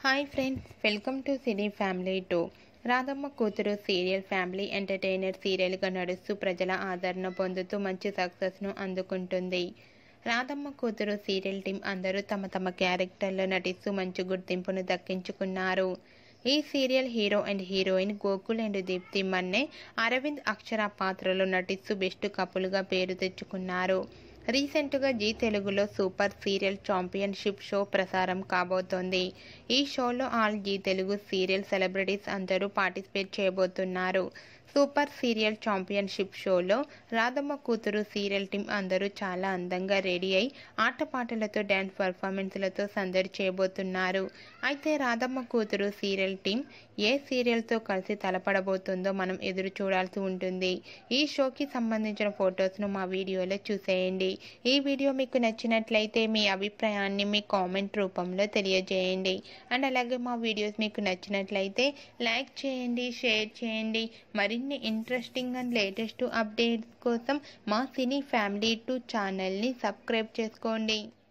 hi friends welcome to cine family two Radhamma కూతురు serial family entertainer సీరియల్గా నడుస్తూ ప్రజల ఆదరణ పొందుతూ మంచి సక్సెస్ను అందుకుంటుంది రాధమ్మ కూతురు సీరియల్ టీం అందరూ తమ తమ క్యారెక్టర్లో నటిస్తూ మంచి గుర్తింపును దక్కించుకున్నారు ఈ serial hero and heroine Gokul and Deepthi Manne Aravind Akshara పాత్రలో నటిస్తూ బెస్ట్ కపుల్గా పేరు తెచ్చుకున్నారు రీసెంట్గా జీ తెలుగులో సూపర్ సీరియల్ ఛాంపియన్షిప్ షో ప్రసారం కాబోతోంది ఈ షోలో all Zee Telugu serial celebrities అందరూ పార్టిసిపేట్ చేయబోతున్నారు సూపర్ సీరియల్ ఛాంపియన్షిప్ షోలో రాధమ్మ కూతురు సీరియల్ టీం అందరూ చాలా అందంగా రెడీ అయి ఆటపాటలతో డ్యాన్స్ పర్ఫార్మెన్స్లతో సందడి చేయబోతున్నారు అయితే రాధమ్మ కూతురు సీరియల్ టీం ఏ సీరియల్తో కలిసి తలపడబోతుందో మనం ఎదురు చూడాల్సి ఉంటుంది ఈ షోకి సంబంధించిన ఫొటోస్ను మా వీడియోలో చూసేయండి ఈ వీడియో మీకు నచ్చినట్లయితే మీ అభిప్రాయాన్ని మీ కామెంట్ రూపంలో తెలియజేయండి అండ్ అలాగే మా వీడియోస్ మీకు నచ్చినట్లయితే లైక్ చేయండి షేర్ చేయండి మరిన్ని ఇంట్రెస్టింగ్ అండ్ లేటెస్ట్ అప్డేట్స్ కోసం మా సినీ ఫ్యామిలీ టూ ఛానల్ని సబ్స్క్రైబ్ చేసుకోండి